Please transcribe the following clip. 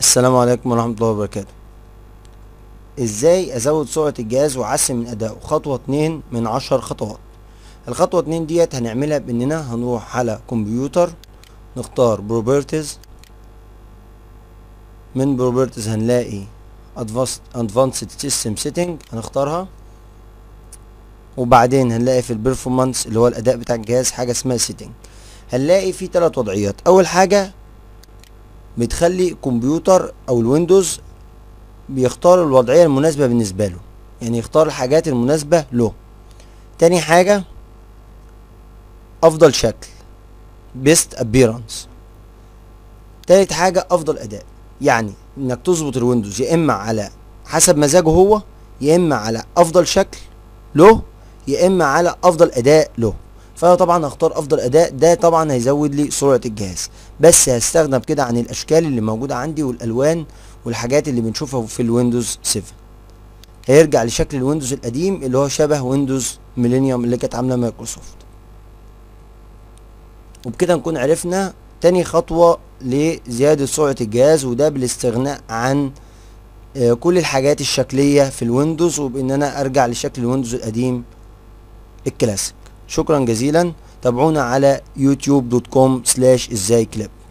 السلام عليكم ورحمة الله وبركاته ازاي ازود سرعة الجهاز واحسن من ادائه خطوة اتنين من عشر خطوات الخطوة اتنين ديت هنعملها باننا هنروح على كمبيوتر نختار بروبرتيز من بروبرتيز هنلاقي ادفانسد سيستم سيتنج هنختارها وبعدين هنلاقي في البرفورمانس اللي هو الاداء بتاع الجهاز حاجة اسمها سيتنج هنلاقي في ثلاث وضعيات اول حاجة بتخلي الكمبيوتر او الويندوز بيختار الوضعية المناسبة بالنسبة له يعني يختار الحاجات المناسبة له تاني حاجة افضل شكل best appearance تالت حاجة افضل اداء يعني انك تظبط الويندوز يا اما على حسب مزاجه هو يا اما على افضل شكل له يا اما على افضل اداء له فانا طبعا هختار افضل اداء ده طبعا هيزود لي سرعه الجهاز بس هستغنى بكده عن الاشكال اللي موجوده عندي والالوان والحاجات اللي بنشوفها في الويندوز 7 هيرجع لشكل الويندوز القديم اللي هو شبه ويندوز ميلينيوم اللي كانت عامله مايكروسوفت وبكده نكون عرفنا تاني خطوة لزيادة سرعة الجهاز وده بالاستغناء عن آه، كل الحاجات الشكلية في الويندوز وبان انا ارجع لشكل الويندوز القديم الكلاسيك شكرا جزيلا تابعونا على يوتيوب دوت كوم سلاش ازاي كليب